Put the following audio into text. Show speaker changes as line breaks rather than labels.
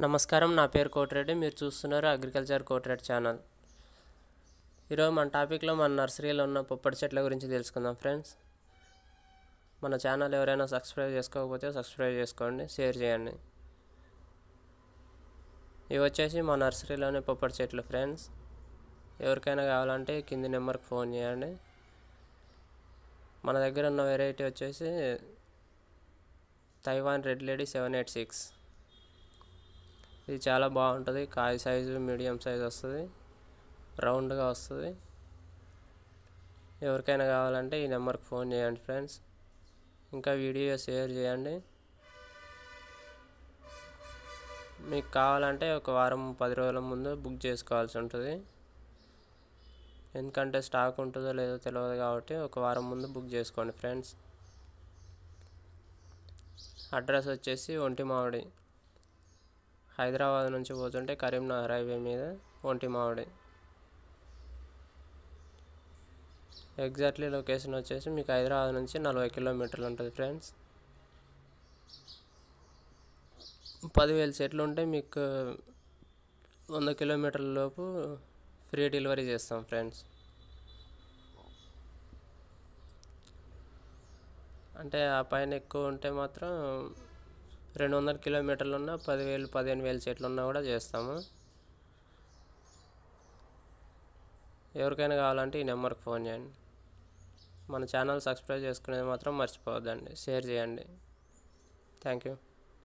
నమస్కారం నా పేరు కోటిరెడ్డి మీరు చూస్తున్నారు అగ్రికల్చర్ కోటిరెడ్డి ఛానల్ ఈరోజు మన టాపిక్లో మన నర్సరీలో ఉన్న పొప్పటి చెట్ల గురించి తెలుసుకుందాం ఫ్రెండ్స్ మన ఛానల్ ఎవరైనా సబ్స్క్రైబ్ చేసుకోకపోతే సబ్స్క్రైబ్ చేసుకోండి షేర్ చేయండి ఇవి వచ్చేసి మా నర్సరీలోని పొప్పటి చెట్లు ఫ్రెండ్స్ ఎవరికైనా కావాలంటే కింది నెంబర్కి ఫోన్ చేయండి మన దగ్గర ఉన్న వెరైటీ వచ్చేసి Taiwan red lady seven eight six ఇది చాలా బాగుంటుంది కాయ సైజు మీడియం సైజు వస్తుంది రౌండ్గా వస్తుంది ఎవరికైనా కావాలంటే ఈ నెంబర్కి ఫోన్ చేయండి ఫ్రెండ్స్ ఇంకా వీడియో షేర్ చేయండి మీకు కావాలంటే ఒక వారం పది రోజుల ముందు బుక్ చేసుకోవాల్సి ఉంటుంది ఎందుకంటే స్టాక్ ఉంటుందో లేదో తెలియదు కాబట్టి ఒక వారం ముందు బుక్ చేసుకోండి ఫ్రెండ్స్ అడ్రస్ వచ్చేసి ఒంటి మామిడి హైదరాబాద్ నుంచి పోతుంటే కరీంనగర్ హైవే మీద ఒంటి మామిడి ఎగ్జాక్ట్లీ లొకేషన్ వచ్చేసి మీకు హైదరాబాద్ నుంచి నలభై కిలోమీటర్లు ఉంటుంది ఫ్రెండ్స్ పదివేల సెట్లు ఉంటే మీకు వంద కిలోమీటర్ల లోపు ఫ్రీ డెలివరీ చేస్తాం ఫ్రెండ్స్ అంటే ఆ పైన ఎక్కువ ఉంటే మాత్రం రెండు వందల కిలోమీటర్లు ఉన్నా పదివేలు పదిహేను వేలు చెట్లు ఉన్నా కూడా చేస్తాము ఎవరికైనా కావాలంటే ఈ నెంబర్కి ఫోన్ చేయండి మన ఛానల్ సబ్స్క్రైబ్ చేసుకునేది మాత్రం మర్చిపోవద్దండి షేర్ చేయండి థ్యాంక్ యూ